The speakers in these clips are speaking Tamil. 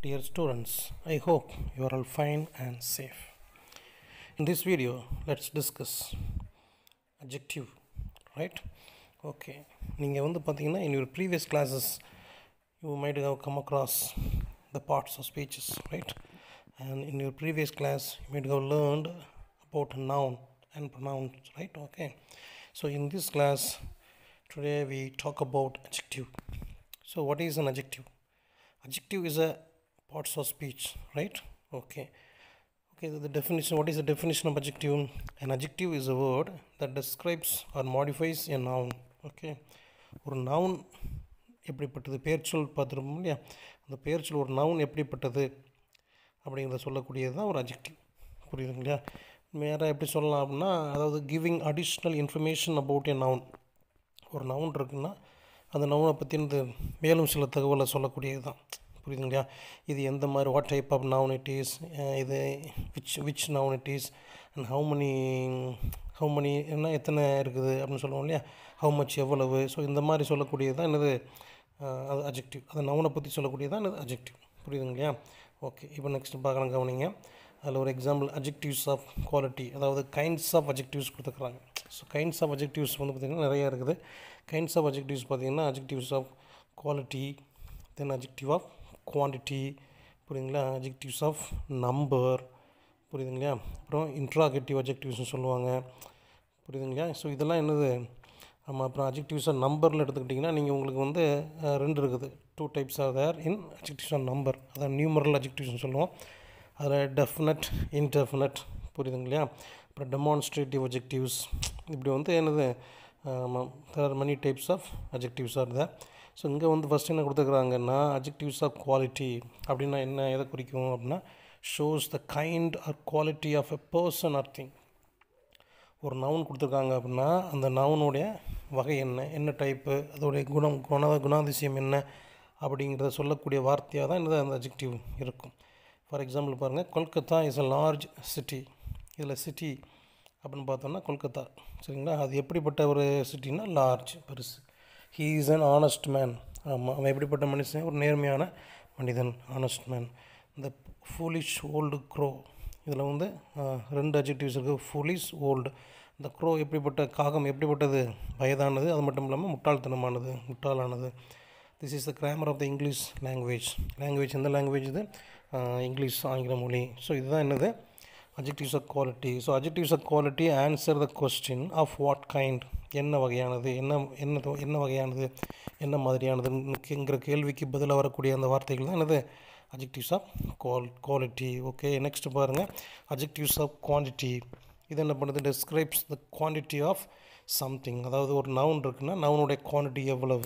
Dear students, I hope you are all fine and safe. In this video, let's discuss adjective, right? Okay. நீங்கள் வந்து பார்த்தீங்கன்னா in your previous classes you might have come across the parts of speeches, right? And in your previous class, you might have learned about noun and pronouns, right? Okay. So in this class, today we talk about adjective. So what is an adjective? Adjective is a parts of speech, right? Okay. Okay, the definition, what is the definition of adjective? An adjective is a word that describes or modifies a noun. Okay. ஒரு நவுன் எப்படிப்பட்டது பெயர்ச்சொல் பார்த்துருப்போம் இல்லையா அந்த பெயர்ச்சொல் ஒரு நவுன் எப்படிப்பட்டது அப்படிங்கிறத சொல்லக்கூடியது தான் ஒரு அஜெக்டிவ் புரியுதுங்களா வேறு எப்படி சொல்லலாம் அப்படின்னா அதாவது giving additional information about a noun ஒரு நவுன் இருக்குன்னா அந்த நவுனை பற்றினது மேலும் சில தகவலை சொல்லக்கூடியது தான் புரியுதுங்களா இது எந்த மாதிரி what type of noun it is இது which which noun it is and how many how many என்ன எத்தனை இருக்குது அப்படின்னு சொல்லுவோம் இல்லையா ஹவு மச் எவ்வளவு ஸோ இந்த மாதிரி சொல்லக்கூடியது தான் என்னது அஹ், அது அஜெக்டிவ் அந்த நவுனை பற்றி சொல்லக்கூடியது தான் என்னது அஜெக்டிவ் புரியுதுங்க இல்லையா ஓகே இப்போ நெக்ஸ்ட் பார்க்கலாம் கவனிங்க அதில் ஒரு எக்ஸாம்பிள் அஜெக்டிவ்ஸ் ஆஃப் குவாலிட்டி அதாவது கைண்ட்ஸ் ஆஃப் அஜெக்டிவ்ஸ் கொடுத்துருக்குறாங்க ஸோ கைண்ட்ஸ் ஆஃப் அஜெக்டிவ்ஸ் வந்து பார்த்திங்கன்னா நிறையா இருக்குது கைண்ட்ஸ் ஆஃப் அஜெக்டிவ்ஸ் பார்த்திங்கன்னா adjectives of quality then adjective of quantity புரியுதுங்களா அஜெக்டிவ்ஸ் ஆஃப் நம்பர் புரியுதுங்களா அப்புறம் இன்ட்ராகேட்டிவ் அஜெக்டிவ்ஸ்னு சொல்லுவாங்க புரியுதுங்களா ஸோ இதெல்லாம் என்னது ஆமாம் அப்புறம் அஜெக்டிவ்ஸாக நம்பரில் எடுத்துக்கிட்டிங்கன்னா நீங்கள் உங்களுக்கு வந்து அஹ், ரெண்டு இருக்குது two types are there in adjectives of number அதான் நியூமரல் அஜெக்டிவ்ஸ்னு சொல்லுவோம் அதில் டெஃபினட் இன்டெஃபினட் புரியுதுங்களா அப்புறம் டெமான்ஸ்ட்ரேட்டிவ் அஜெக்டிவ்ஸ் இப்படி வந்து என்னது ஆமாம் there are many types of adjectives are there so இங்கே வந்து ஃபஸ்ட் என்ன கொடுத்துருக்குறாங்கன்னா அஜெக்டிவ்ஸ் ஆஃப் குவாலிட்டி அப்படின்னா என்ன எதை குறிக்கும் அப்படின்னா shows the kind or quality of a person or thing ஒரு நவுன் கொடுத்துருக்காங்க அப்படின்னா அந்த நவுனுடைய வகை என்ன என்ன டைப்பு அதோடைய குணம் குண குணாதிசயம் என்ன அப்படிங்கிறத சொல்லக்கூடிய வார்த்தையாக தான் இந்த அந்த அஜெக்டிவ் இருக்கும் ஃபார் எக்ஸாம்பிள் பாருங்கள் Kolkata is a large city இதில் சிட்டி அப்படின்னு பார்த்தோம்னா கொல்கத்தா சரிங்களா அது எப்படிப்பட்ட ஒரு சிட்டினா லார்ஜ் பெருசு he is an honest man ஆமாம் அவன் எப்படிப்பட்ட மனுஷன் ஒரு நேர்மையான மனிதன் ஆனஸ்ட் மேன் இந்த ஃபூலிஷ் ஓல்டு க்ரோ இதில் வந்து அஹ், ரெண்டு அஜெக்டிவ்ஸ் இருக்குது ஃபுலிஸ் ஓல்டு இந்த க்ரோ எப்படிப்பட்ட காகம் எப்படிப்பட்டது வயதானது அது மட்டும் இல்லாமல் முட்டாள்தனமானது முட்டாளானது this is the grammar of the English language language எந்த லாங்குவேஜ் இது அஹ், இங்கிலீஷ் ஆங்கில மொழி ஸோ இதுதான் என்னது adjectives of quality so adjectives of quality answer the question of what kind என்ன வகையானது என்ன என்ன தோ- என்ன வகையானது என்ன மாதிரியானதுங்கிற கேள்விக்கு பதிலாக வரக்கூடிய அந்த வார்த்தைகள் தான் என்னது adjectives of qual quality okay next பாருங்கள் அஜெக்டிவ்ஸ் ஆஃப் குவான்டிட்டி இது என்ன பண்ணுது describes the quantity of something அதாவது ஒரு நவுன் இருக்குன்னா நவுனுடைய குவான்டிட்டி எவ்வளவு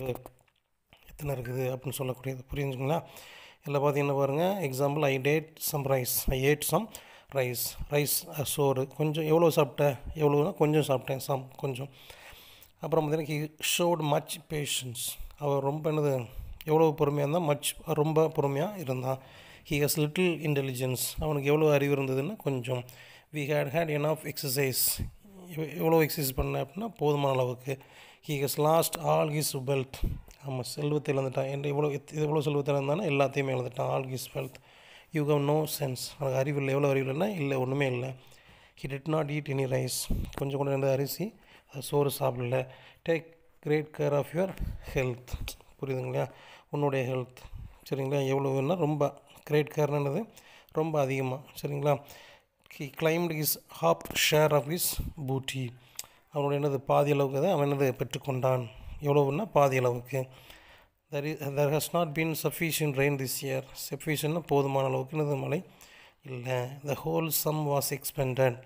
எத்தனை இருக்குது அப்படின்னு சொல்லக்கூடியது புரியுதுங்களா இதில் பார்த்தீங்கன்னா பாருங்கள் example I ate some rice I ate some rice rice சோறு கொஞ்சம் எவ்வளோ சாப்பிட்டேன் எவ்வளோனா கொஞ்சம் சாப்பிட்டேன் சம் கொஞ்சம் அப்புறம் பார்த்தீங்கன்னா ஹி ஷோட் மச் பேஷன்ஸ் அவர் ரொம்ப என்னது எவ்வளோ பொறுமையாக இருந்தால் மச் ரொம்ப பொறுமையாக இருந்தான் ஹி ஹஸ் லிட்டில் இன்டெலிஜென்ஸ் அவனுக்கு எவ்வளோ அறிவு இருந்ததுன்னா கொஞ்சம் we had had enough exercise எவ்வளோ எக்ஸசைஸ் பண்ண அப்படின்னா போதுமான அளவுக்கு he has lost all his wealth ஆமாம் செல்வத்தை இழந்துட்டான் என்ற எவ்வளோ எத்- எவ்வளோ செல்வத்தை இழந்தானா எல்லாத்தையுமே இழந்துட்டான் all his wealth you have no sense அவனுக்கு அறிவு இல்லை எவ்வளோ அறிவு இல்லைன்னா இல்லை ஒன்றுமே இல்லை he did not eat any rice கொஞ்சம் கூட இருந்த அரிசி அது சோறு சாப்பிடல take great care of your health புரியுதுங்களா உன்னுடைய ஹெல்த் சரிங்களா எவ்வளோன்னா ரொம்ப கிரேட் கேர்னது ரொம்ப அதிகமாக சரிங்களா he claimed his half share of his booty அவனுடைய என்னது பாதி அளவுக்கு தான் அவன் என்னது பெற்றுக்கொண்டான் எவ்வளவுன்னா பாதி அளவுக்கு there is there has not been sufficient rain this year சஃபிஷியன்னா போதுமான அளவுக்கு என்னது மழை இல்லை the whole sum was expended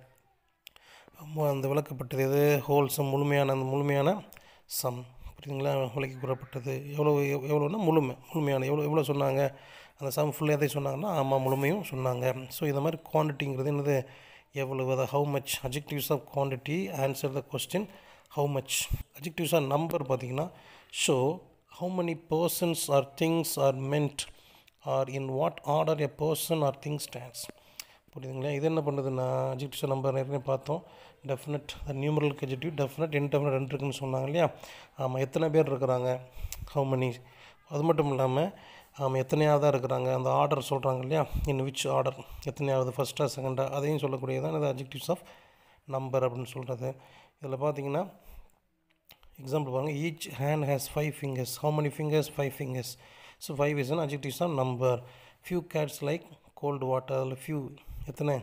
அம்மா அந்த விளக்கப்பட்டது எது ஹோல் சம் முழுமையான அந்த முழுமையான சம் புரியுதுங்களா விலைக்கு கூறப்பட்டது எவ்வளோ எவ்- எவ்வளோன்னா முழுமை முழுமையான எவ்வளோ எவ்வளோ சொன்னாங்க அந்த சம் ஃபுல்லாக எதை சொன்னாங்கன்னா ஆமாம் முழுமையும் சொன்னாங்க ஸோ இந்த மாதிரி குவான்டிட்டிங்கிறது என்னது எவ்வளவு அதை how much adjectives of quantity answer the question how much adjectives of number பார்த்தீங்கன்னா show how many persons or things are meant or in what order a person or thing stands புரியுதுங்களா இது என்ன பண்ணுதுன்னா அஜெக்டிவ்ஸ் நம்பர் ஏற்கனவே பார்த்தோம் definite numeral adjective definite indefinite ரெண்டு இருக்குன்னு சொன்னாங்க இல்லையா ஆமாம் எத்தனை பேர் இருக்கிறாங்க ஹவு many அது மட்டும் இல்லாமல் ஆமாம் எத்தனையாவதாக இருக்கிறாங்க அந்த ஆர்டர் சொல்கிறாங்க இல்லையா இன் விச் ஆர்டர் எத்தனையாவது ஃபஸ்ட்டா செகண்டா அதையும் சொல்லக்கூடியதான் இது அஜெக்டிவ்ஸ் ஆஃப் நம்பர் அப்படின்னு சொல்கிறது இதில் பார்த்தீங்கன்னா எக்ஸாம்பிள் பாருங்கள் each hand has five fingers how many fingers five fingers so five is an adjectives of number few cats like cold water அதில் ஃபியூ எத்தனை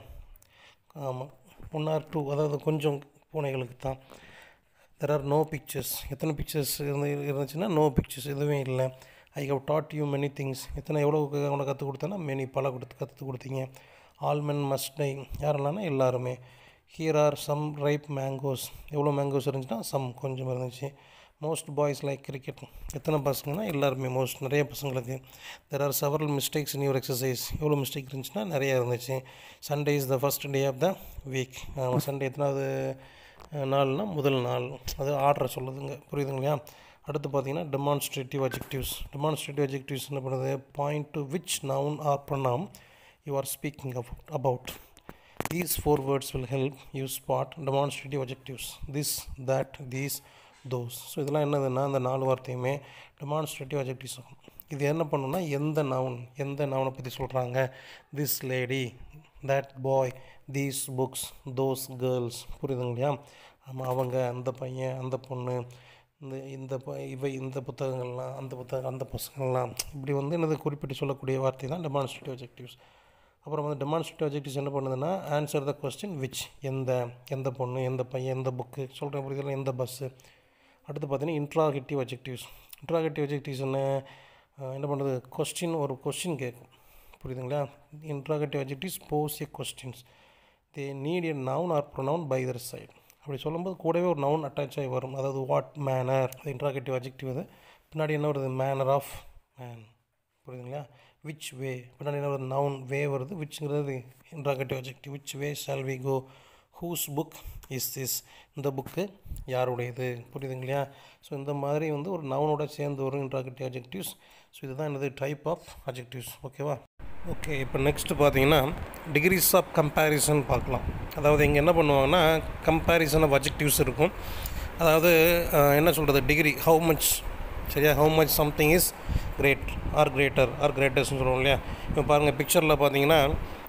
ஆமாம் ஒன் ஆர் டூ அதாவது கொஞ்சம் பூனைகளுக்கு தான் தெர் ஆர் நோ பிக்சர்ஸ் எத்தனை பிக்சர்ஸ் இருந்து இருந்துச்சுன்னா நோ பிக்சர்ஸ் எதுவுமே இல்லை I have taught you many things எத்தனை எவ்வளோ உனக்கு கற்றுக் கொடுத்தேன்னா மெனி பல கொடுத்து கற்றுக் கொடுத்தீங்க ஆல் மென் மஸ்ட் டை யாரெல்லாம்னா எல்லாருமே here are some ripe mangoes எவ்வளோ மேங்கோஸ் இருந்துச்சுன்னா சம் கொஞ்சம் இருந்துச்சு மோஸ்ட் பாய்ஸ் லைக் கிரிக்கெட் எத்தனை பசங்கன்னா எல்லாருமே மோஸ்ட் நிறைய பசங்களுக்கு there are several mistakes in your exercise எவ்வளோ மிஸ்டேக் இருந்துச்சுன்னா நிறையா இருந்துச்சு Sunday is the first day of the week Sunday எத்தனாவது நாள்னா முதல் நாள் அது ஆர்டரை சொல்லுதுங்க புரியுதுங்களா அடுத்து பார்த்தீங்கன்னா டெமான்ஸ்ட்ரேட்டிவ் அஜெக்டிவ்ஸ் டெமான்ஸ்ட்ரேட்டிவ் அஜெக்டிவ்ஸ் என்ன பண்ணுது point to which noun or pronoun you are speaking about These four words will help you spot demonstrative adjectives. This, that, these, those. So இதெல்லாம் என்னதுன்னா இந்த நாலு வார்த்தையுமே டெமான்ஸ்ட்ரேட்டிவ் அஜெக்டிவ்ஸ் ஆகும் இது என்ன பண்ணுன்னா எந்த நவுன் எந்த நவுனை பற்றி சொல்கிறாங்க this lady that boy these books those girls புரியுதுங்க இல்லையா ஆமாம் அவங்க அந்த பையன் அந்த பொண்ணு இந்த இந்த ப இவை இந்த புத்தகங்கள்லாம் அந்த புத்தகம் அந்த பசங்கள்லாம் இப்படி வந்து என்னது குறிப்பிட்டு சொல்லக்கூடிய வார்த்தை தான் டெமான்ஸ்ட்ரேட்டிவ் அஜெக்டிவ்ஸ் அப்புறம் வந்து டெமான்ஸ்ட்ரேட்டிவ் அஜெக்டிவ்ஸ் என்ன பண்ணுதுன்னா ஆன்சர் த கொஸ்டின் விச் எந்த எந்த பொண்ணு எந்த பையன் எந்த புக்கு சொல்கிறேன் புரியுதுல எந்த பஸ்ஸு அடுத்து பார்த்தீங்கன்னா இன்ட்ராகேட்டிவ் அஜெக்டிவ்ஸ் இன்ட்ராகேட்டிவ் அஜெக்டிவ்ஸ் என்ன அஹ் என்ன பண்ணுறது கொஸ்டின் ஒரு கொஸ்டின் கேட்கும் புரியுதுங்களா interrogative adjectives pose a questions they need a noun or pronoun by their side அப்படி சொல்லும்போது கூடவே ஒரு நவுன் அட்டாச் ஆகி வரும் அதாவது வாட் மேனர் இன்ட்ராகேட்டிவ் அஜெக்டிவ் அது பின்னாடி என்ன வருது மேனர் ஆஃப் மேன் புரியுதுங்களா விச் வே பின்னாடி என்ன வருது நவுன் வே வருது விச்ங்கிறது interrogative adjective which way shall we go whose book is this இந்த புக்கு யாருடையது புரியுதுங்களா ஸோ இந்த மாதிரி வந்து ஒரு நவுனோட சேர்ந்து வரும் இன்ட்ராகேட்டிவ் அஜெக்டிவ்ஸ் ஸோ இதுதான் என்னது டைப் ஆஃப் அஜெக்டிவ்ஸ் ஓகேவா ஓகே இப்போ நெக்ஸ்ட் பார்த்தீங்கன்னா டிகிரிஸ் ஆஃப் கம்பேரிசன் பார்க்கலாம் அதாவது இங்கே என்ன பண்ணுவாங்கன்னா கம்பேரிசன் ஆஃப் அஜெக்டிவ்ஸ் இருக்கும் அதாவது அஹ், என்ன சொல்கிறது டிகிரி ஹவு மச் சரியா how much something is great or greater or கிரேட்டர்ஸ்னு சொல்லுவோம் இல்லையா இப்போ பாருங்கள் பிக்சரில் பார்த்தீங்கன்னா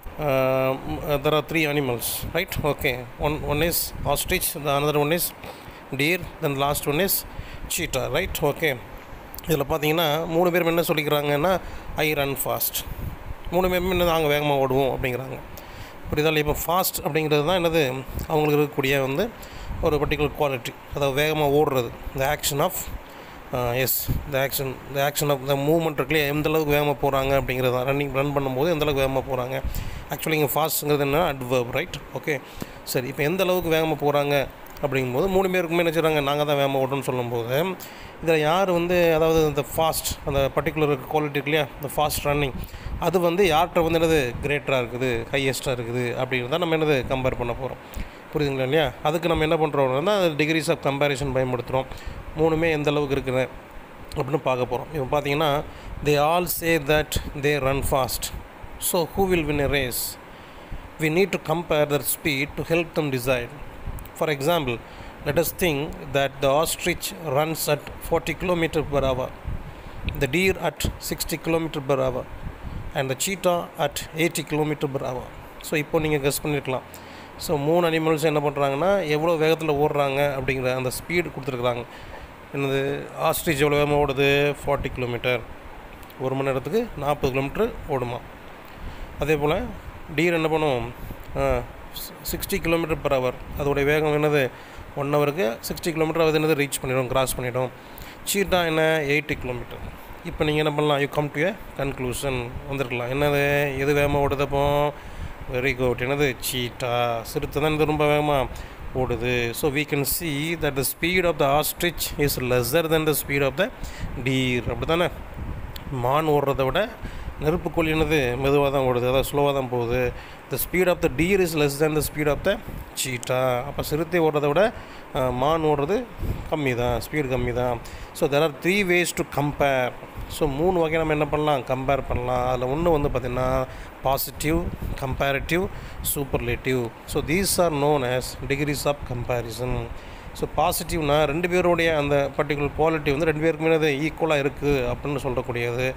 there are three animals right okay one one is ostrich the another one is deer then last one is cheetah right okay இதில் பார்த்தீங்கன்னா மூணு பேரும் என்ன சொல்லிக்கிறாங்கன்னா ஐ ரன் ஃபாஸ்ட் மூணு பேருமே என்ன நாங்கள் வேகமாக ஓடுவோம் அப்படிங்கிறாங்க புரியுதா இப்போ ஃபாஸ்ட் அப்படிங்கிறது தான் என்னது அவங்களுக்கு இருக்கக்கூடிய வந்து ஒரு பர்டிகுலர் குவாலிட்டி அதாவது வேகமாக ஓடுறது the action of is the action the action of the movement இருக்குல்லையா எந்த அளவுக்கு வேகமாக போகிறாங்க அப்படிங்கிறது தான் ரன்னிங் ரன் பண்ணும்போது எந்த அளவுக்கு வேகமாக போகிறாங்க ஆக்சுவலி இங்கே ஃபாஸ்ட்டுங்கிறது என்ன அட்வர்ப் ரைட் ஓகே சரி இப்போ எந்த அளவுக்கு வேகமாக போகிறாங்க அப்படிங்கும்போது மூணு பேருக்குமே என்ன செய்கிறாங்க நாங்கள் தான் வேகமாக ஓடுறோம்னு சொல்லும்போது இதில் யார் வந்து அதாவது இந்த ஃபாஸ்ட் அந்த பர்டிகுலர் குவாலிட்டி இருக்கு இல்லையா இந்த ஃபாஸ்ட் ரன்னிங் அது வந்து யார்கிட்ட வந்து என்னது கிரேட்டராக இருக்குது ஹையஸ்ட்டாக இருக்குது அப்படிங்கிறத நம்ம என்னது கம்பேர் பண்ண போகிறோம் புரியுதுங்களா இல்லையா அதுக்கு நம்ம என்ன பண்ணுறோம்னா டிகிரிஸ் ஆஃப் கம்பேரிசன் பயன்படுத்துகிறோம் மூணுமே எந்த அளவுக்கு இருக்குது அப்படின்னு பார்க்க போகிறோம் இப்போ பார்த்தீங்கன்னா they all say that they run fast so who will win a race we need to compare their speed to help them decide. For example, let us think that the ostrich runs at 40 km per hour, the deer at 60 km per hour, and the cheetah at 80 km per hour. So இப்போ நீங்கள் கெஸ் பண்ணிருக்கலாம் ஸோ மூணு அனிமல்ஸ் என்ன பண்ணுறாங்கன்னா எவ்வளோ வேகத்தில் ஓடுறாங்க அப்படிங்கிற அந்த ஸ்பீடு கொடுத்துருக்குறாங்க என்னது ஆஸ்ட்ரிச் எவ்வளோ வேகமாக ஓடுது ஃபார்ட்டி கிலோமீட்டர் ஒரு மணி நேரத்துக்கு நாற்பது கிலோமீட்டர் ஓடுமா அதே போல் டீர் என்ன பண்ணும் சிக்ஸ்டி கிலோமீட்டர் பர் ஹவர் அதோடைய வேகம் என்னது ஒன் ஹவருக்கு சிக்ஸ்டி கிலோமீட்டர் அது என்னது ரீச் பண்ணிடும் கிராஸ் பண்ணிடும் சீட்டா என்ன எயிட்டி கிலோமீட்டர் இப்போ நீங்கள் என்ன பண்ணலாம் you come to a conclusion வந்திருக்கலாம் என்னது எது வேகமாக ஓடுதப்போ வெரி குட் என்னது சீட்டா சிறுத்தை தான் இது ரொம்ப வேகமாக ஓடுது so we can see that the speed of the ostrich is lesser than the speed of the deer அப்படி தானே மான் ஓடுறத விட நெருப்புக்கோழி என்னது மெதுவாக தான் ஓடுது அதாவது ஸ்லோவாக தான் போகுது the speed of the deer is less than the speed of the cheetah அப்போ சிறுத்தை ஓடுறத விட அஹ், மான் ஓடுறது கம்மி தான் ஸ்பீடு கம்மி தான் so there are three ways to compare so மூணு வகை நம்ம என்ன பண்ணலாம் கம்பேர் பண்ணலாம் அதில் ஒன்று வந்து பார்த்திங்கன்னா positive comparative superlative so these are known as degrees of comparison so பாசிட்டிவ்னா ரெண்டு பேருடைய அந்த பர்டிகுலர் குவாலிட்டி வந்து ரெண்டு பேருக்குமே அது ஈக்குவலாக இருக்குது அப்படின்னு சொல்லக்கூடியது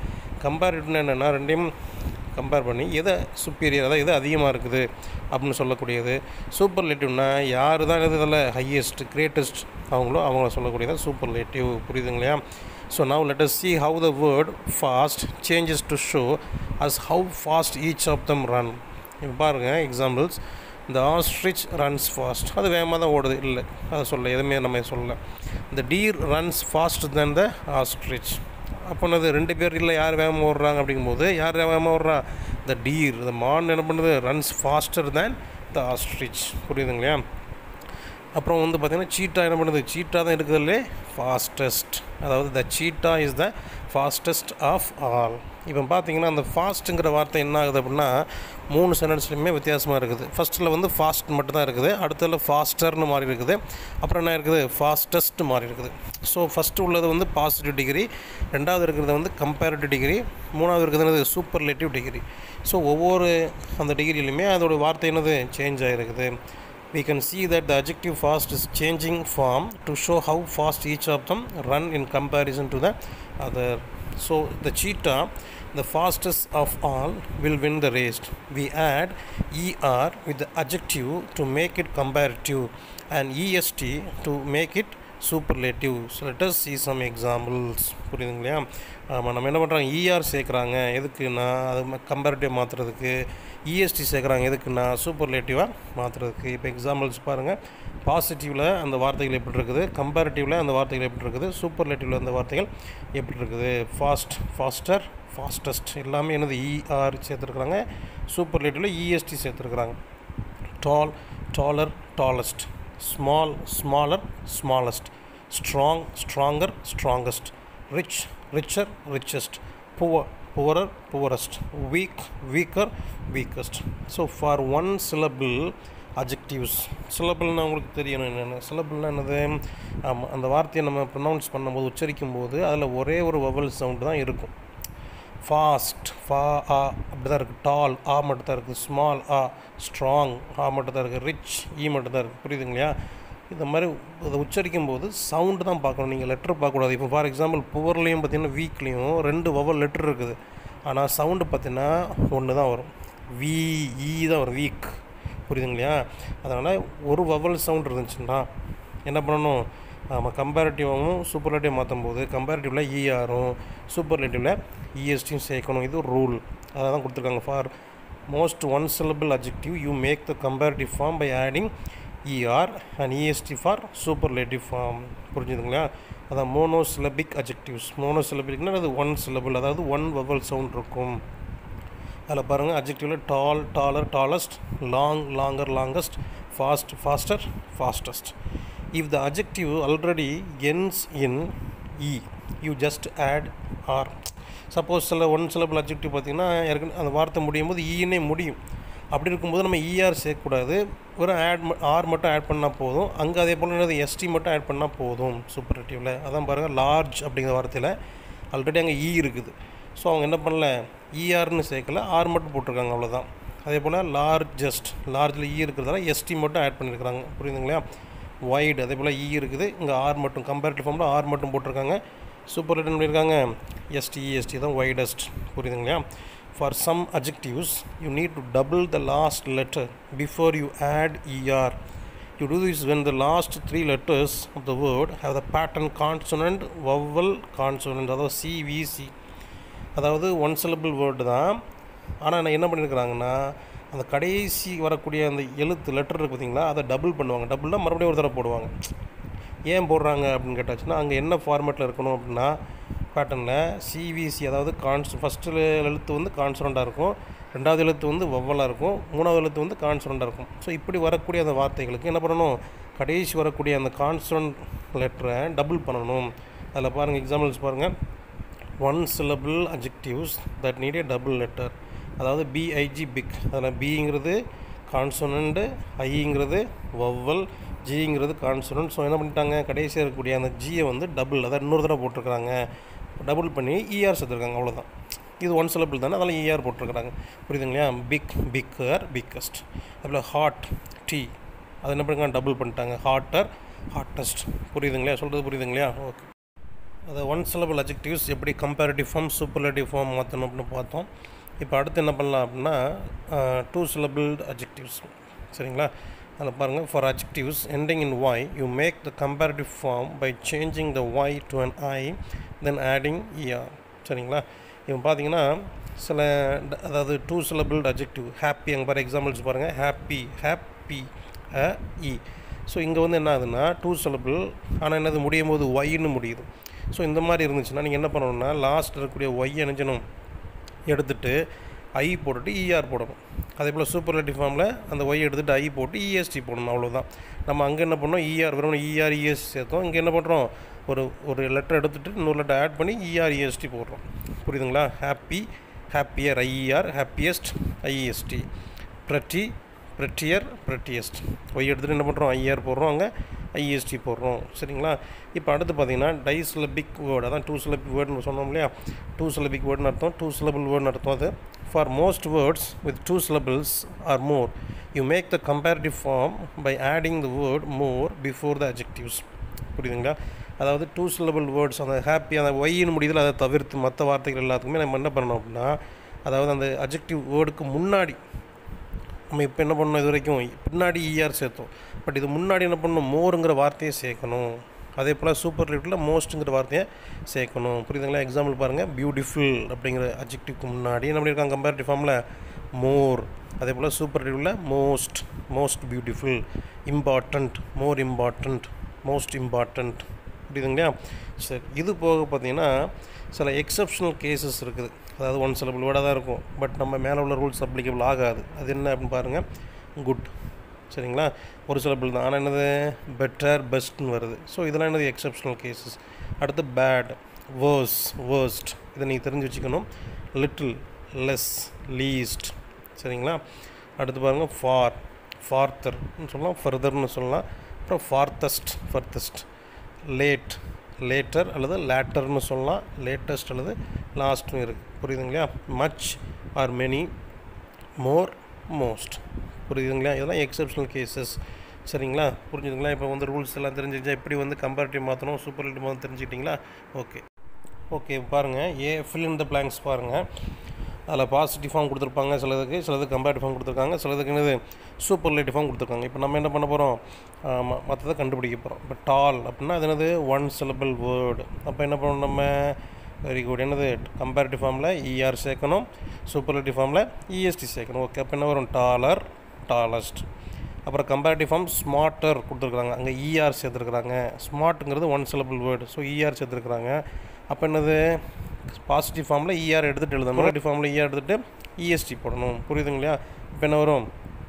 கம்பேரிட்டிவ்னா என்னென்னா ரெண்டையும் கம்பேர் பண்ணி எதை சுப்பீரியர் அதாவது எது அதிகமாக இருக்குது அப்படின்னு சொல்லக்கூடியது சூப்பர்லேட்டிவ்னா யார் தான் எது இதில் ஹையஸ்ட் கிரேட்டஸ்ட் அவங்களோ அவங்கள சொல்லக்கூடியது சூப்பர்லேட்டிவ் புரியுதுங்களா so now let us see how the word fast changes to show as how fast each of them run இப்போ பாருங்கள் எக்ஸாம்பிள்ஸ் இந்த ஆஸ்ட்ரிச் ரன்ஸ் ஃபாஸ்ட் அது வேகமாக தான் ஓடுது இல்லை அதை சொல்ல எதுவுமே நம்ம சொல்லலை இந்த deer runs fast then the ostrich அப்போனது ரெண்டு பேர் இல்லை யார் வேகமாக ஓடுறாங்க அப்படிங்கும்போது யார் வேகமாக ஓடுறா த டீர் இந்த மான் என்ன பண்ணுது runs faster than the ostrich புரியுதுங்களா அப்புறம் வந்து பார்த்திங்கன்னா சீட்டா என்ன பண்ணுது சீட்டா தான் இருக்குதுல்லே ஃபாஸ்டஸ்ட் அதாவது the cheetah is the fastest of all இப்போ பார்த்தீங்கன்னா அந்த ஃபாஸ்ட்டுங்கிற வார்த்தை என்ன ஆகுது அப்படின்னா மூணு சென்டென்ஸ்லையுமே வித்தியாசமாக இருக்குது ஃபஸ்ட்டில் வந்து ஃபாஸ்ட் மட்டும் தான் இருக்குது அடுத்ததில் ஃபாஸ்டர்னு மாறி இருக்குது அப்புறம் என்ன இருக்குது ஃபாஸ்டஸ்ட் மாறி இருக்குது ஸோ ஃபஸ்ட்டு உள்ளது வந்து பாசிட்டிவ் டிகிரி ரெண்டாவது இருக்கிறது வந்து கம்பேரிட்டிவ் டிகிரி மூணாவது இருக்கிறது சூப்பர்லேட்டிவ் டிகிரி ஸோ ஒவ்வொரு அந்த டிகிரிலையுமே அதோட வார்த்தை என்னது சேஞ்ச் ஆகிருக்குது we can see that the adjective fast is changing form to show how fast each of them run in comparison to the other so the cheetah the fastest of all will win the race we add er with the adjective to make it comparative and est to make it superlative so let us see some examples புரியுதுங்களா ஆமாம் நம்ம என்ன பண்ணுறோம் இஆர் சேர்க்குறாங்க எதுக்குன்னா அது கம்பேரிட்டிவ் மாற்றுறதுக்கு இஎஸ்டி சேர்க்குறாங்க எதுக்குன்னா சூப்பர்லேட்டிவாக மாற்றுறதுக்கு இப்போ எக்ஸாம்பிள்ஸ் பாருங்கள் பாசிட்டிவில் அந்த வார்த்தைகள் எப்படி இருக்குது கம்பேரிட்டிவில் அந்த வார்த்தைகள் எப்படி இருக்குது சூப்பர்லேட்டிவில் அந்த வார்த்தைகள் எப்படி இருக்குது ஃபாஸ்ட் ஃபாஸ்டர் ஃபாஸ்டஸ்ட் எல்லாமே என்னது இஆர் சேர்த்துருக்குறாங்க சூப்பர்லேட்டிவில் இஎஸ்டி சேர்த்துருக்குறாங்க tall taller tallest small smaller smallest strong stronger strongest rich richer richest poor poorer poorest weak weaker weakest so for one syllable adjectives syllableனா உங்களுக்கு தெரியணும் என்னென்ன syllableனா என்னது ஆமாம் அந்த வார்த்தையை நம்ம ப்ரொனவுன்ஸ் பண்ணும்போது உச்சரிக்கும் போது அதில் ஒரே ஒரு வவல் சவுண்டு தான் இருக்கும் ஃபாஸ்ட் ஃபா ஆ அப்படி தான் இருக்குது டால் ஆ மட்டும் தான் இருக்குது ஸ்மால் ஆ ஸ்ட்ராங் ஆ மட்டும் தான் இருக்குது ரிச் ஈ மட்டும் தான் இருக்குது புரியுதுங்களா இந்த மாதிரி அதை உச்சரிக்கும் போது சவுண்டு தான் பார்க்கணும் நீங்கள் லெட்டர் பார்க்கக்கூடாது இப்போ ஃபார் எக்ஸாம்பிள் புவர்லேயும் பார்த்தீங்கன்னா வீக்லேயும் ரெண்டு வவல் லெட்டர் இருக்குது ஆனால் சவுண்டு பார்த்தீங்கன்னா ஒன்று தான் வரும் வி ஈ தான் வரும் வீக் புரியுதுங்களா அதனால் ஒரு வவல் சவுண்ட் இருந்துச்சுன்னா என்ன பண்ணணும் நம்ம கம்பேரிட்டிவாகவும் சூப்பர்லேட்டிவ் மாற்றும் போது கம்பேரிட்டிவில் இஆரும் சூப்பர்லேட்டிவில் இஎஸ்டியும் சேர்க்கணும் இது ரூல் அதை தான் கொடுத்துருக்காங்க for most one syllable adjective you make the comparative form by adding er and est for superlative form புரிஞ்சுதுங்களா அதான் மோனோசிலபிக் அஜெக்டிவ்ஸ் மோனோசிலபிக்னா அது ஒன் syllable அதாவது ஒன் வவல் சவுண்ட் இருக்கும் அதில் பாருங்கள் அஜெக்டிவில் tall taller tallest long longer longest fast faster fastest if the adjective already ends in e you just add r suppose சில ஒன் சிலபிள் அஜெக்டிவ் பார்த்திங்கன்னா ஏற்கனவே அந்த வார்த்தை முடியும் போது ஈனே முடியும் அப்படி இருக்கும்போது நம்ம இஆர் சேர்க்கக்கூடாது ஒரு ஆட் ஆர் மட்டும் ஆட் பண்ணால் போதும் அங்கே அதே போல் என்னது எஸ்டி மட்டும் ஆட் பண்ணால் போதும் சூப்பரேட்டிவில் அதான் பாருங்கள் லார்ஜ் அப்படிங்கிற வார்த்தையில் ஆல்ரெடி அங்கே இ இருக்குது ஸோ அவங்க என்ன பண்ணல இஆர்னு சேர்க்கல ஆர் மட்டும் போட்டிருக்காங்க அவ்வளோதான் அதே போல் லார்ஜஸ்ட் லார்ஜில் இ இருக்கிறதால எஸ்டி மட்டும் ஆட் பண்ணியிருக்கிறாங்க புரியுதுங்களா வைடு அதே போல் இ இருக்குது இங்கே ஆர் மட்டும் கம்பேரிட்டிவ் ஃபார்மில் ஆர் மட்டும் போட்டிருக்காங்க சூப்பர் ரிட்டன் பண்ணியிருக்காங்க எஸ்டி எஸ்டி தான் வைடஸ்ட் புரியுதுங்களா for some adjectives you need to double the last letter before you add ER you do this when the last three letters of the word have the pattern consonant vowel consonant அதாவது சிவிசி அதாவது ஒன் சிலபிள் வேர்டு தான் ஆனால் என்ன பண்ணியிருக்கிறாங்கன்னா அந்த கடைசி வரக்கூடிய அந்த எழுத்து லெட்டர் இருக்குது பார்த்தீங்களா அதை டபுள் பண்ணுவாங்க டபுள்னா மறுபடியும் ஒரு தடவை போடுவாங்க ஏன் போடுறாங்க அப்படின்னு கேட்டாச்சுன்னா அங்கே என்ன ஃபார்மேட்டில் இருக்கணும் அப்படின்னா பேட்டர்னில் சிவிசி அதாவது கான்ஸ் ஃபஸ்ட்டு எழுத்து வந்து கான்சனண்ட்டாக இருக்கும் ரெண்டாவது எழுத்து வந்து வவ்வலாக இருக்கும் மூணாவது எழுத்து வந்து கான்சனண்ட்டாக இருக்கும் ஸோ இப்படி வரக்கூடிய அந்த வார்த்தைகளுக்கு என்ன பண்ணணும் கடைசி வரக்கூடிய அந்த கான்சனண்ட் லெட்டரை டபுள் பண்ணணும் அதில் பாருங்கள் எக்ஸாம்பிள்ஸ் பாருங்கள் one syllable adjectives that need a double letter அதாவது பிஐஜி பிக் அதில் பிங்கிறது கான்சனண்ட்டு ஐங்கிறது வவ்வல் ஜிங்கிறது கான்சனண்ட் ஸோ என்ன பண்ணிட்டாங்க கடைசியாக இருக்கக்கூடிய அந்த ஜியை வந்து டபுள் அதாவது இன்னொரு தடவை போட்டிருக்கிறாங்க டபுள் பண்ணி இஆர் சேர்த்துருக்காங்க அவ்வளோதான் இது ஒன் syllable தானே அதெல்லாம் இஆர் போட்டிருக்கிறாங்க புரியுதுங்களா பிக் பிக்கர் பிக்கஸ்ட் அதில் ஹாட் டீ அது என்ன பண்ணுறாங்க டபுள் பண்ணிட்டாங்க ஹாட்டர் ஹாட்டஸ்ட் புரியுதுங்களா சொல்கிறது புரியுதுங்களா ஓகே அதை ஒன் syllable adjectives எப்படி கம்பேரிட்டிவ் ஃபார்ம் சூப்பர்லேட்டிவ் ஃபார்ம் மாற்றணும் அப்படின்னு பார்த்தோம் இப்போ அடுத்து என்ன பண்ணலாம் அப்படின்னா டூ syllable adjectives சரிங்களா அதில் பாருங்கள் for adjectives ending in y you make the comparative form by changing the y to an i then adding er சரிங்களா இப்போ பார்த்தீங்கன்னா சில ட- அதாவது டூ syllable adjective ஹாப்பி அங்கே பாரு எக்ஸாம்பிள்ஸ் பாருங்கள் ஹாப்பி ஹாப்பி அ இ ஸோ இங்கே வந்து என்ன ஆகுதுன்னா டூ syllable ஆனால் என்னது முடியும் போது ஒய்ன்னு முடியுது ஸோ இந்த மாதிரி இருந்துச்சுன்னா நீங்கள் என்ன பண்ணணும்னா லாஸ்ட் இருக்கக்கூடிய ஒய் அணிஞ்சணும் எடுத்துட்டு ஐ போட்டுட்டு இஆர் போடணும் அதே போல் சூப்பர்லேட்டிவ் ஃபார்மில் அந்த ஒய் எடுத்துட்டு ஐ போட்டு இஎஸ்டி போடணும் அவ்வளோதான் நம்ம அங்கே என்ன பண்ணோம் இஆர் வெறும் இஆர் இஎஸ்டி சேர்த்தோம் இங்கே என்ன பண்ணுறோம் ஒரு ஒரு லெட்டர் எடுத்துட்டு இன்னொரு லெட்டர் ஆட் பண்ணி இஆர் இஎஸ்டி போடுறோம் புரியுதுங்களா happy happier IER happiest IEST pretty prettier prettiest Y எடுத்துகிட்டு என்ன பண்ணுறோம் ஐஆர் போடுறோம் அங்கே ஐஎஸ்டி போடுறோம் சரிங்களா இப்போ அடுத்து பார்த்தீங்கன்னா டை சிலபிக் வேர்டு அதான் டூ சிலபிக் வேர்டுன்னு சொன்னோம் இல்லையா டூ சிலபிக் வேர்டுன்னு அர்த்தம் டூ சிலபிள் வேர்டுன்னு அர்த்தம் அது for most words with two syllables or more you make the comparative form by adding the word more before the adjectives புரியுதுங்களா அதாவது டூ syllable வேர்ட்ஸ் அந்த ஹாப்பி அந்த ஒய்ன்னு முடியுதில் அதை தவிர்த்து மற்ற வார்த்தைகள் எல்லாத்துக்குமே நம்ம என்ன பண்ணணும் அப்படின்னா அதாவது அந்த அஜெக்டிவ் வேர்டுக்கு முன்னாடி நம்ம இப்போ என்ன பண்ணோம் இது வரைக்கும் பின்னாடி இஆர் சேர்த்தோம் பட் இது முன்னாடி என்ன பண்ணணும் மோருங்கிற வார்த்தையை சேர்க்கணும் அதே போல் சூப்பர் லிட்டில் மோஸ்ட்டுங்கிற வார்த்தையை சேர்க்கணும் புரியுதுங்களா எக்ஸாம்பிள் பாருங்கள் பியூட்டிஃபுல் அப்படிங்கிற அஜெக்டிவ்க்கு முன்னாடி என்ன பண்ணியிருக்காங்க கம்பேரிட்டிவ் ஃபார்மில் மோர் அதே போல் superlative most most beautiful important more important most important புரியுதுங்களா சரி இது போக பார்த்தீங்கன்னா சில எக்ஸப்ஷனல் கேசஸ் இருக்குது அதாவது ஒன் சிலபிள் வேர்டாக தான் இருக்கும் பட் நம்ம மேலே உள்ள ரூல்ஸ் அப்ளிகபிள் ஆகாது அது என்ன அப்படின்னு பாருங்கள் குட் சரிங்களா ஒரு சிலபிள் தான் ஆனால் என்னது பெட்டர் பெஸ்ட்னு வருது ஸோ இதெல்லாம் என்னது எக்ஸப்ஷனல் கேசஸ் அடுத்து பேட் வேர்ஸ் வேர்ஸ்ட் இதை நீங்கள் தெரிஞ்சு வச்சுக்கணும் லிட்டில் லெஸ் லீஸ்ட் சரிங்களா அடுத்து பாருங்கள் ஃபார் ஃபார்த்தர்னு சொல்லலாம் ஃபர்தர்னு சொல்லலாம் அப்புறம் ஃபார்த்தஸ்ட் ஃபர்தஸ்ட் லேட் லேட்டர் அல்லது லேட்டர்னு சொல்லலாம் லேட்டஸ்ட் அல்லது லாஸ்ட்னு இருக்குது புரியுதுங்களா much or many more most புரியுதுங்களா இதெல்லாம் எக்ஸப்ஷனல் கேசஸ் சரிங்களா புரிஞ்சுதுங்களா இப்போ வந்து ரூல்ஸ் எல்லாம் தெரிஞ்சிருச்சா எப்படி வந்து கம்பேரிட்டிவ் மாற்றணும் சூப்பர்லேட்டிவ் மாற்றணும் தெரிஞ்சுக்கிட்டிங்களா ஓகே ஓகே பாருங்கள் ஏ ஃபில் இன் த பிளாங்க்ஸ் பாருங்கள் அதில் பாசிட்டிவ் ஃபார்ம் கொடுத்துருப்பாங்க சிலதுக்கு சிலதுக்கு கம்பேரிட்டிவ் ஃபார்ம் கொடுத்துருக்காங்க சிலதுக்கு என்னது சூப்பர்லேட்டிவ் ஃபார்ம் கொடுத்துருக்காங்க இப்போ நம்ம என்ன பண்ண போகிறோம் மற்றதை கண்டுபிடிக்க போகிறோம் இப்போ டால் அப்படின்னா அது என்னது ஒன் syllable வேர்டு அப்போ என்ன பண்ணணும் நம்ம வெரி குட் என்னது கம்பேரிட்டிவ் ஃபார்மில் இஆர் சேர்க்கணும் சூப்பர்லேட்டிவ் ஃபார்மில் இஎஸ்டி சேர்க்கணும் ஓகே அப்போ என்ன வரும் டாலர் டாலஸ்ட் அப்புறம் கம்பேரிட்டிவ் ஃபார்ம் ஸ்மார்ட்டர் கொடுத்துருக்குறாங்க அங்கே இஆர் சேர்த்துருக்குறாங்க ஸ்மார்ட்டுங்கிறது one syllable word so ER சேர்த்துருக்குறாங்க அப்போ என்னது பாசிட்டிவ் ஃபார்மில் இஆர் எடுத்துகிட்டு எழுதணும் நெகட்டிவ் ஃபார்மில் இஆர் எடுத்துகிட்டு இஎஸ்டி போடணும் புரியுதுங்களா இப்போ என்ன வரும்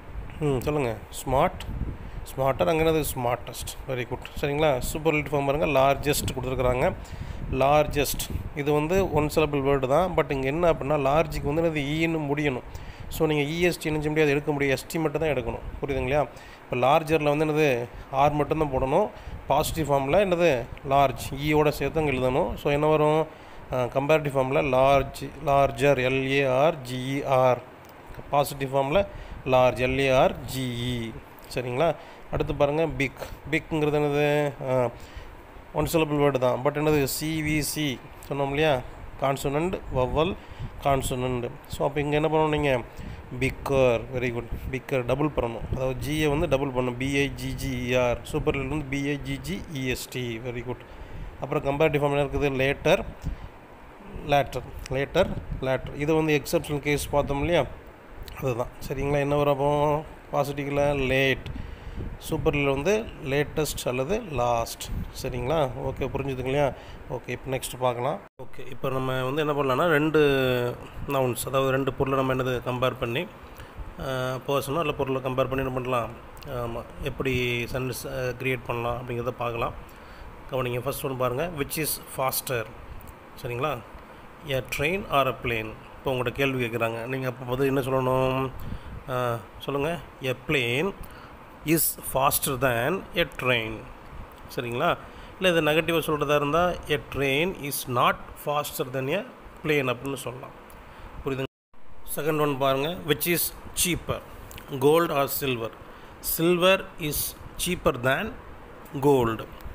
ம் சொல்லுங்கள் ஸ்மார்ட் ஸ்மார்ட்டர் அங்கே என்னது ஸ்மார்ட்டஸ்ட் வெரி குட் சரிங்களா சூப்பர்லிட் ஃபார்ம் பாருங்கள் லார்ஜஸ்ட் கொடுத்துருக்குறாங்க லார்ஜஸ்ட் இது வந்து ஒன் syllable வேர்டு தான் பட் இங்கே என்ன அப்படின்னா லார்ஜுக்கு வந்து அது ஈன்னு முடியணும் ஸோ நீங்கள் இஎஸ்டி நினச்ச முடியாது எடுக்க முடியும் எஸ்டி மட்டும் தான் எடுக்கணும் புரியுதுங்களா இப்போ லார்ஜரில் வந்து என்னது ஆர் மட்டும்தான் போடணும் பாசிட்டிவ் ஃபார்மில் என்னது லார்ஜ் ஈயோட சேர்த்து அங்கே எழுதணும் ஸோ என்ன வரும் கம்பேரிட்டிவ் ஃபார்மில் large larger LAR GER positive ஃபார்மில் லார்ஜ் எல்ஏஆர் ஜிஇ சரிங்களா அடுத்து பாருங்கள் பிக் பிக்ங்கிறது என்னது ஒன் syllable வேர்டு தான் பட் என்னது சிவிசி சொன்னோம் இல்லையா கான்சனண்ட் வவல் கான்சனண்ட் ஸோ அப்போ இங்கே என்ன பண்ணணும் நீங்கள் bigger very good bigger double பண்ணணும் அதாவது ஜியை வந்து டபுள் பண்ணணும் பிஐஜிஜிஇஆர் சூப்பர் வந்து பிஐஜிஜிஇஎஸ்டி வெரி குட் அப்புறம் கம்பேரிட்டிவ் ஃபார்ம் என்ன இருக்குது லேட்டர் லேட்டர் லேட்டர் லேட்டர் இது வந்து எக்ஸப்ஷனல் கேஸ் பார்த்தோம் இல்லையா அதுதான் சரிங்களா என்ன வரும் அப்போ பாசிட்டிவில் லேட் சூப்பரில் வந்து லேட்டஸ்ட் அல்லது லாஸ்ட் சரிங்களா ஓகே புரிஞ்சுதுங்க இல்லையா ஓகே இப்போ நெக்ஸ்ட் பார்க்கலாம் ஓகே இப்போ நம்ம வந்து என்ன பண்ணலாம்னா ரெண்டு நவுன்ஸ் அதாவது ரெண்டு பொருளை நம்ம என்னது கம்பேர் பண்ணி பர்சனோ இல்லை பொருளை கம்பேர் பண்ணி என்ன பண்ணலாம் ஆமாம் எப்படி சென்டென்ஸ் க்ரியேட் பண்ணலாம் அப்படிங்கிறத பார்க்கலாம் கவனிங்க ஃபர்ஸ்ட் ஒன்று பாருங்கள் விச் இஸ் ஃபாஸ்டர் சரிங்களா a train or a plane இப்போ உங்கள்கிட்ட கேள்வி கேட்குறாங்க நீங்கள் அப்போ வந்து என்ன சொல்லணும் சொல்லுங்கள் a plane is faster than a train சரிங்களா இல்லை இது நெகட்டிவாக சொல்கிறதா இருந்தால் a train is not faster then a plane அப்படின்னு சொல்லலாம் புரியுதுங்க செகண்ட் ஒன் பாருங்கள் which is cheaper gold or silver silver is cheaper than gold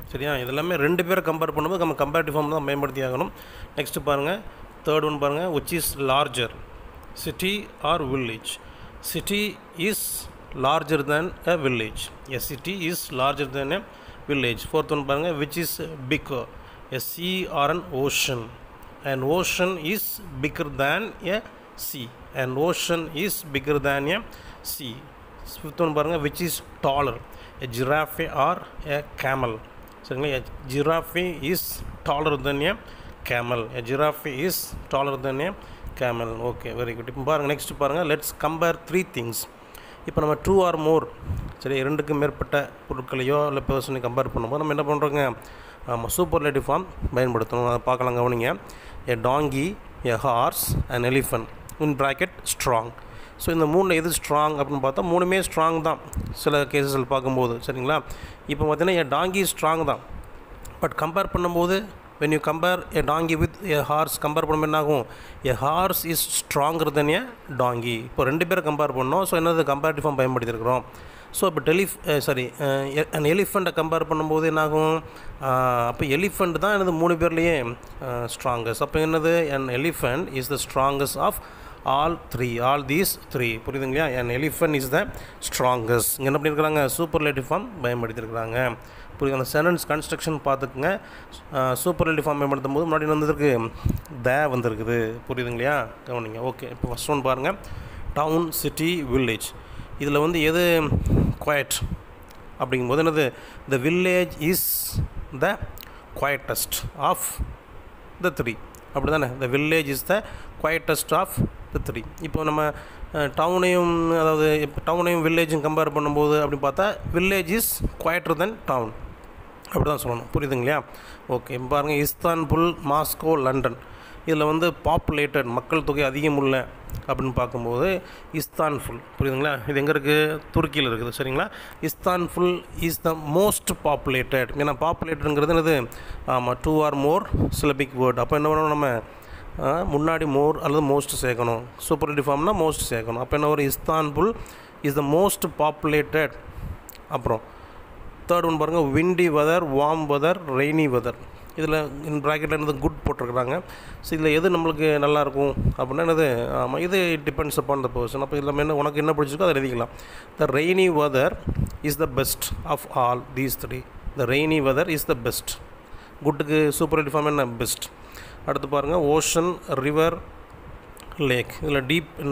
சரியா இதெல்லாமே ரெண்டு பேரை கம்பேர் பண்ணும்போது நம்ம கம்பேரிட்டிவ் ஃபார்ம் தான் பயன்படுத்தி ஆகணும் நெக்ஸ்ட்டு பாருங்கள் தேர்ட் ஒன் பாருங்கள் which is larger city or village city is larger than a village a city is larger than a village fourth one பாருங்க which is bigger a sea or an ocean an ocean is bigger than a sea an ocean is bigger than a sea fifth one பாருங்க which is taller a giraffe or a camel சரிங்களா a giraffe is taller than a camel a giraffe is taller than a camel okay very good இப்போ பாருங்க நெக்ஸ்ட் பாருங்க let's compare three things இப்போ நம்ம டூ ஆர் மோர் சரி இரண்டுக்கு மேற்பட்ட பொருட்களையோ இல்லை பர்சனை கம்பேர் பண்ணும்போது நம்ம என்ன பண்ணுறோங்க ஆமாம் சூப்பர்லேட்டிவ் ஃபார்ம் பயன்படுத்தணும் அதை பார்க்கலாம் கவனிங்க a donkey a horse and elephant in bracket strong so இந்த மூணில் எது ஸ்ட்ராங் அப்படின்னு பார்த்தா மூணுமே ஸ்ட்ராங் தான் சில கேசஸில் பார்க்கும்போது சரிங்களா இப்போ பார்த்தீங்கன்னா என் டாங்கி ஸ்ட்ராங் தான் பட் கம்பேர் பண்ணும்போது when you compare a donkey with a horse compare பண்ணும்போது என்ன ஆகும் a horse is stronger then a donkey இப்போ ரெண்டு பேரை கம்பேர் பண்ணோம் ஸோ என்னது கம்பேரிட்டிவ் ஃபார்ம் பயன்படுத்தியிருக்கிறோம் ஸோ இப்போ டெலிஃப் சாரி அன் எலிஃபெண்ட்டை கம்பேர் பண்ணும்போது என்னாகும் அப்போ எலிஃபெண்ட் தான் எனது மூணு பேர்லேயே ஸ்ட்ராங்கஸ்ட் அப்போ என்னது an elephant is the strongest of all three all these three புரியுதுங்களா an elephant is the strongest இங்கே என்ன பண்ணியிருக்கிறாங்க சூப்பர்லேட்டிவ் ஃபார்ம் பயன்படுத்தியிருக்கிறாங்க புரியுது அந்த சென்டென்ஸ் கன்ஸ்ட்ரக்ஷன் பார்த்துக்குங்க சூப்பர்லேட்டிவ் ஃபார்ம் பயன்படுத்தும் போது முன்னாடி வந்திருக்கு த வந்திருக்குது புரியுதுங்களா கவனிங்க ஓகே இப்போ ஃபஸ்ட் ஒன் பாருங்கள் டவுன் சிட்டி வில்லேஜ் இதில் வந்து எது குவாய்ட் அப்படிங்கும்போது என்னது the village is the quietest of the three அப்படி தானே the village is the quietest of the three இப்போ நம்ம டவுனையும் அதாவது இப்போ டவுனையும் வில்லேஜும் கம்பேர் பண்ணும்போது அப்படி பார்த்தா village is quieter than town அப்படி தான் சொல்லணும் புரியுதுங்களா ஓகே இப்போ பாருங்கள் இஸ்தான்புல் மாஸ்கோ லண்டன் இதில் வந்து பாப்புலேட்டட் மக்கள் தொகை அதிகம் உள்ள அப்படின்னு பார்க்கும்போது இஸ்தான்ஃபுல் புரியுதுங்களா இது எங்கே இருக்குது துருக்கியில் இருக்குது சரிங்களா Istanbul is the most populated ஏன்னா பாப்புலேட்டடுங்கிறது என்னது ஆமாம் two or more syllabic word அப்போ என்ன பண்ணணும் நம்ம முன்னாடி மோர் அல்லது மோஸ்ட் சேர்க்கணும் சூப்பர்லேட்டிவ் ஃபார்ம்னா மோஸ்ட் சேர்க்கணும் அப்போ என்ன வரும் Istanbul is the most populated அப்புறம் தேர்ட் ஒன் பாருங்கள் windy weather warm weather rainy weather இதில் இன் ப்ராக்கெட்டில் என்னது குட் போட்டிருக்கிறாங்க ஸோ இதில் எது நம்மளுக்கு நல்லாயிருக்கும் அப்படின்னா என்னது ஆமாம் இது டிபெண்ட்ஸ் அப்பான் த பர்சன் அப்போ இதில் என்ன உனக்கு என்ன பிடிச்சிருக்கோ அதை எழுதிக்கலாம் the rainy weather is the best of all these three the rainy weather is the best குட்டுக்கு சூப்பர் ஃபார்ம் என்ன பெஸ்ட் அடுத்து பாருங்கள் ஓஷன் ரிவர் லேக் இதில் டீப் என்ன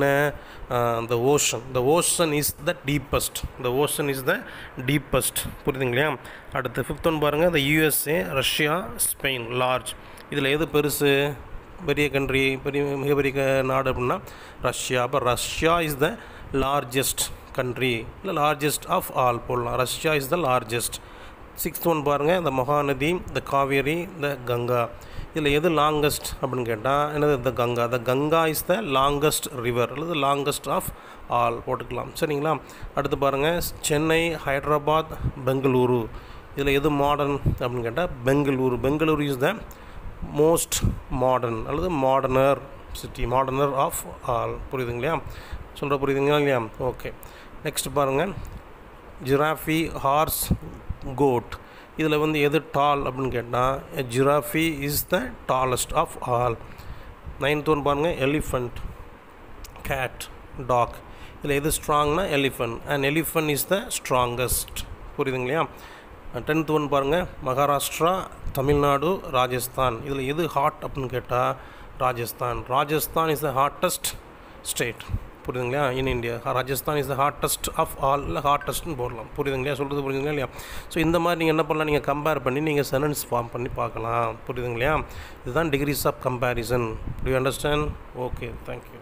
the ocean the ocean is the deepest the ocean is the deepest புரியுதுங்களா அடுத்து ஃபிஃப்த் ஒன் பாருங்கள் the USA Russia Spain large இதில் எது பெருசு பெரிய கண்ட்ரி பெரிய மிகப்பெரிய நாடு அப்படின்னா ரஷ்யா அப்போ Russia is the largest country இல்லை லார்ஜஸ்ட் ஆஃப் ஆல் போடலாம் Russia is the largest sixth one பாருங்கள் இந்த மகாநதி இந்த காவேரி இந்த கங்கா இதில் எது லாங்கஸ்ட் அப்படின்னு கேட்டால் என்னது the Ganga the Ganga is the longest river அல்லது லாங்கஸ்ட் ஆஃப் ஆல் போட்டுக்கலாம் சரிங்களா அடுத்து பாருங்கள் சென்னை ஹைதராபாத் பெங்களூரு இதில் எது மாடர்ன் அப்படின்னு கேட்டால் Bengaluru Bengaluru is the most modern அல்லது moderner city moderner of all புரியுதுங்களா சொல்கிற புரியுதுங்களா இல்லையா ஓகே நெக்ஸ்ட் பாருங்கள் ஜிராஃபி ஹார்ஸ் கோட் இதில் வந்து எது டால் அப்படின்னு கேட்டால் giraffe is the tallest of all ninth one பாருங்கள் எலிஃபண்ட் கேட் டாக் இதில் எது ஸ்ட்ராங்னா elephant and elephant is the strongest புரியுதுங்களா டென்த் ஒன் பாருங்கள் மகாராஷ்டிரா தமிழ்நாடு ராஜஸ்தான் இதில் எது ஹாட் அப்படின்னு கேட்டால் Rajasthan Rajasthan is the hottest state புரியுதுங்களா in India Rajasthan is the hottest of all இல்லை ஹாட்டஸ்ட்னு போடலாம் புரியுதுங்களா சொல்கிறது புரியுதுங்களா இல்லையா ஸோ இந்த மாதிரி நீங்கள் என்ன பண்ணலாம் நீங்கள் கம்பேர் பண்ணி நீங்கள் சென்டென்ஸ் ஃபார்ம் பண்ணி பார்க்கலாம் புரியுதுங்களா இதுதான் degrees of comparison to understand okay thank you